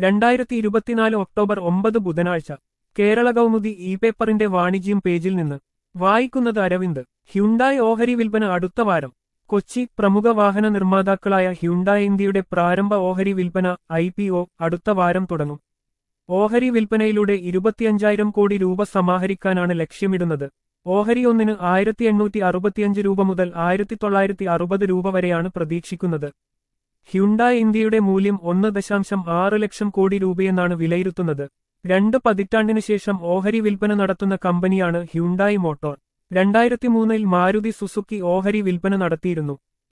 രണ്ടായിരത്തി ഇരുപത്തിനാല് ഒക്ടോബർ ഒമ്പത് ബുധനാഴ്ച കേരള കൗമുദി ഇ പേപ്പറിന്റെ വാണിജ്യം പേജിൽ നിന്ന് വായിക്കുന്നത് അരവിന്ദ് ഹ്യുണ്ടായി ഓഹരി വിൽപ്പന അടുത്ത വാരം കൊച്ചി പ്രമുഖ വാഹന നിർമ്മാതാക്കളായ ഹ്യുണ്ടായി ഇന്ത്യയുടെ പ്രാരംഭ ഓഹരി വിൽപ്പന ഐ പി ഒ അടുത്ത വാരം തുടങ്ങും ഓഹരി വിൽപ്പനയിലൂടെ ഇരുപത്തിയഞ്ചായിരം കോടി രൂപ സമാഹരിക്കാനാണ് ലക്ഷ്യമിടുന്നത് ഓഹരി ഒന്നിന് ആയിരത്തി എണ്ണൂറ്റി അറുപത്തിയഞ്ച് രൂപ മുതൽ ആയിരത്തി തൊള്ളായിരത്തി അറുപത് രൂപ വരെയാണ് പ്രതീക്ഷിക്കുന്നത് ഹ്യുണ്ടായി ഇന്ത്യയുടെ മൂല്യം ഒന്ന് ദശാംശം ആറ് ലക്ഷം കോടി രൂപയെന്നാണ് വിലയിരുത്തുന്നത് രണ്ട് പതിറ്റാണ്ടിനു ശേഷം ഓഹരി വിൽപ്പന നടത്തുന്ന കമ്പനിയാണ് ഹ്യുണ്ടായി മോട്ടോർ രണ്ടായിരത്തി മൂന്നിൽ മാരുതി സുസുക്കി ഓഹരി വിൽപ്പന നടത്തിയിരുന്നു